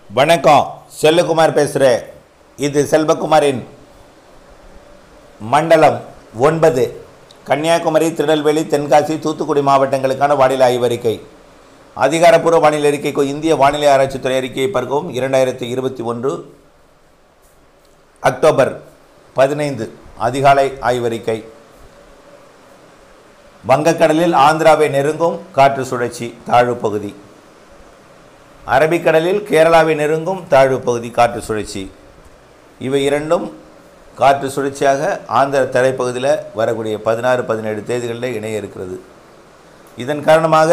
வணக்கம் செல்வகுமார் பேசுகிறேன் இது செல்வகுமாரின் மண்டலம் ஒன்பது கன்னியாகுமரி திருநெல்வேலி தென்காசி தூத்துக்குடி மாவட்டங்களுக்கான வானிலை ஆய்வறிக்கை அதிகாரப்பூர்வ வானிலை அறிக்கைக்கு இந்திய வானிலை ஆராய்ச்சித்துறை அறிக்கையை பார்க்கவும் இரண்டாயிரத்தி இருபத்தி ஒன்று அக்டோபர் பதினைந்து அதிகாலை ஆய்வறிக்கை வங்கக்கடலில் ஆந்திராவை நெருங்கும் காற்று சுழற்சி தாழ்வு பகுதி அரபிக்கடலில் கேரளாவை நெருங்கும் தாழ்வு பகுதி காற்று சுழற்சி இவை இரண்டும் காற்று சுழற்சியாக ஆந்திர தரைப்பகுதியில் வரக்கூடிய பதினாறு பதினேழு தேதிகளில் இணைய இருக்கிறது இதன் காரணமாக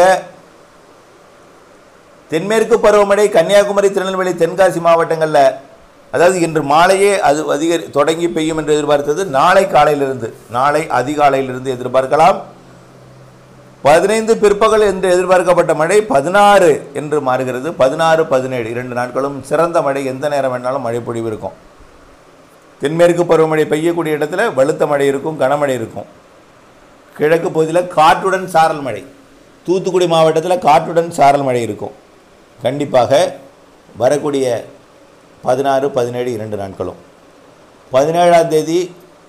தென்மேற்கு பருவமழை கன்னியாகுமரி திருநெல்வேலி தென்காசி மாவட்டங்களில் அதாவது இன்று மாலையே அது அதிக தொடங்கி பெய்யும் என்று எதிர்பார்த்தது நாளை காலையிலிருந்து நாளை அதிகாலையிலிருந்து எதிர்பார்க்கலாம் பதினைந்து பிற்பகல் என்று எதிர்பார்க்கப்பட்ட மழை பதினாறு என்று மாறுகிறது பதினாறு பதினேழு இரண்டு நாட்களும் சிறந்த மழை எந்த நேரம் வேணாலும் மழை பொழிவு இருக்கும் தென்மேற்கு பருவமழை பெய்யக்கூடிய இடத்துல வலுத்த மழை இருக்கும் கனமழை இருக்கும் கிழக்கு பகுதியில் காற்றுடன் சாரல் மழை தூத்துக்குடி மாவட்டத்தில் காற்றுடன் சாரல் மழை இருக்கும் கண்டிப்பாக வரக்கூடிய பதினாறு பதினேழு இரண்டு நாட்களும் பதினேழாம் தேதி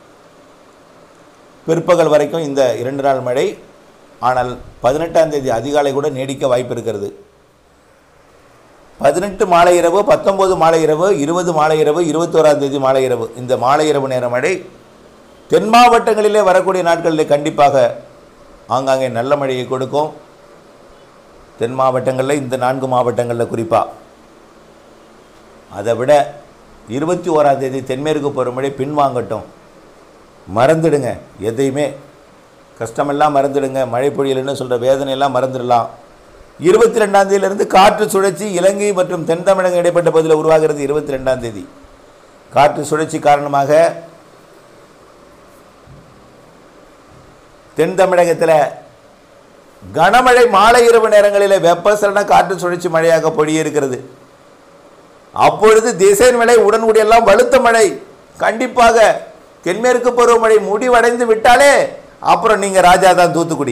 பிற்பகல் வரைக்கும் இந்த இரண்டு நாள் மழை ஆனால் பதினெட்டாம் தேதி அதிகாலை கூட நீடிக்க வாய்ப்பு இருக்கிறது பதினெட்டு மாலை இரவு பத்தொம்போது மாலை இரவு இருபது மாலை இரவு இருபத்தோராம் தேதி மாலை இரவு இந்த மாலை இரவு நேர மழை தென் மாவட்டங்களிலே வரக்கூடிய நாட்களில் கண்டிப்பாக ஆங்காங்கே நல்ல மழையை கொடுக்கும் தென் மாவட்டங்களில் இந்த நான்கு மாவட்டங்களில் குறிப்பாக அதை விட இருபத்தி ஓராம் தேதி தென்மேற்கு பருவமழை பின்வாங்கட்டும் மறந்துடுங்க எதையுமே கஷ்டமெல்லாம் மறந்துடுங்க மழை பொழியல்னு சொல்கிற வேதனையெல்லாம் மறந்துடலாம் இருபத்தி ரெண்டாம் தேதியிலிருந்து காற்று சுழற்சி இலங்கை மற்றும் தென் தமிழகம் இடைப்பட்ட பகுதியில் உருவாகிறது இருபத்தி ரெண்டாம் தேதி காற்று சுழற்சி காரணமாக தென் தமிழகத்தில் கனமழை மாலை இரவு நேரங்களில் வெப்பசலன காற்று சுழற்சி மழையாக பொழியிருக்கிறது அப்பொழுது திசையின் மழை உடனுடையெல்லாம் வலுத்த மழை கண்டிப்பாக தென்மேற்கு பருவமழை முடிவடைந்து விட்டாலே அப்புறம் நீங்கள் ராஜா தான் தூத்துக்குடி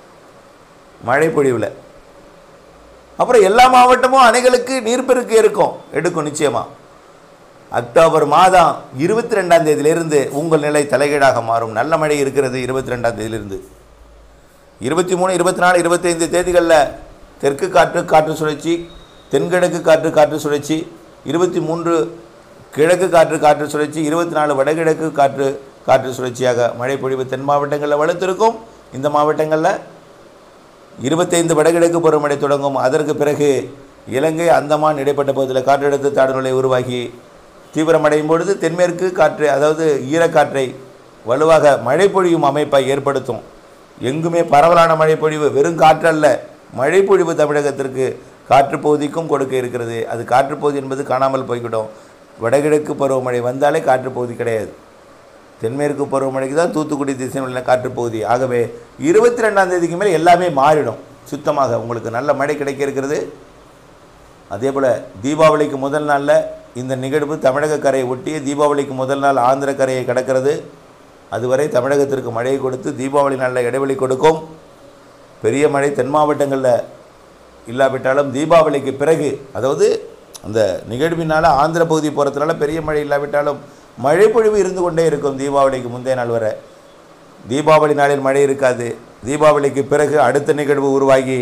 மழை பொழிவில் அப்புறம் எல்லா மாவட்டமும் அணைகளுக்கு நீர்ப்பெருக்கு இருக்கும் எடுக்கும் நிச்சயமாக அக்டோபர் மாதம் இருபத்தி ரெண்டாம் தேதியிலிருந்து உங்கள் நிலை தலைகீழாக மாறும் நல்ல மழை இருக்கிறது இருபத்தி ரெண்டாம் தேதியிலிருந்து இருபத்தி மூணு இருபத்தி நாலு இருபத்தைந்து தேதிகளில் தெற்கு காற்று காற்று சுழற்சி தென்கிழக்கு காற்று காற்று சுழற்சி இருபத்தி மூன்று கிழக்கு காற்று காற்று சுழற்சி இருபத்தி நாலு வடகிழக்கு காற்று காற்று சுழற்சியாக மழை பொழிவு தென் மாவட்டங்களில் வலுத்திருக்கும் இந்த மாவட்டங்களில் இருபத்தைந்து வடகிழக்கு பருவமழை தொடங்கும் அதற்கு பிறகு இலங்கை அந்தமான் இடைப்பட்ட பகுதியில் காற்றழுத்த தாழ்நிலை உருவாகி தீவிரமடையும் பொழுது தென்மேற்கு காற்று அதாவது ஈரக்காற்றை வலுவாக மழை பொழியும் அமைப்பை ஏற்படுத்தும் எங்குமே பரவலான மழை பொழிவு வெறும் காற்றல்ல மழை பொழிவு தமிழகத்திற்கு காற்று பகுதிக்கும் கொடுக்க இருக்கிறது அது காற்று பகுதி என்பது காணாமல் போய்விடும் வடகிழக்கு பருவமழை வந்தாலே காற்று பகுதி கிடையாது தென்மேற்கு பருவமழைக்கு தான் தூத்துக்குடி திசையில் உள்ள காற்று பகுதி ஆகவே இருபத்தி ரெண்டாம் தேதிக்கு மேலே எல்லாமே மாறிடும் சுத்தமாக உங்களுக்கு நல்ல மழை கிடைக்க இருக்கிறது அதே போல் தீபாவளிக்கு முதல் நாளில் இந்த நிகழ்வு தமிழக கரையை ஒட்டிய தீபாவளிக்கு முதல் நாள் ஆந்திர கரையை கடக்கிறது அதுவரை தமிழகத்திற்கு மழையை கொடுத்து தீபாவளி நாளில் இடைவெளி கொடுக்கும் பெரிய மழை தென் மாவட்டங்களில் இல்லாவிட்டாலும் தீபாவளிக்கு பிறகு அதாவது அந்த நிகழ்வினால் ஆந்திர பகுதி போகிறதுனால பெரிய மழை இல்லாவிட்டாலும் மழை பொழிவு இருந்து கொண்டே இருக்கும் தீபாவளிக்கு முந்தைய நாள் வரை தீபாவளி நாளில் மழை இருக்காது தீபாவளிக்கு பிறகு அடுத்த நிகழ்வு உருவாகி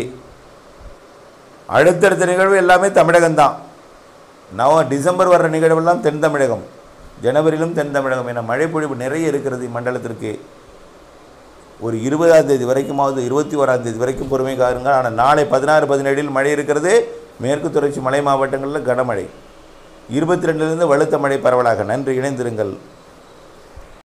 அடுத்தடுத்த நிகழ்வு எல்லாமே தமிழகம்தான் நவ டிசம்பர் வர்ற நிகழ்வெல்லாம் தென் தமிழகம் ஜனவரியிலும் தென் தமிழகம் என மழை பொழிவு நிறைய இருக்கிறது இம்மண்டலத்திற்கு ஒரு இருபதாம் தேதி வரைக்குமாவது இருபத்தி ஓராம் தேதி வரைக்கும் பொறுமை காருங்கள் ஆனால் நாளை பதினாறு பதினேழில் மழை இருக்கிறது மேற்கு தொடர்ச்சி மலை மாவட்டங்களில் கனமழை இருபத்தி ரெண்டுலேருந்து வலுத்த மழை பரவலாக நன்றி இணைந்திருங்கள்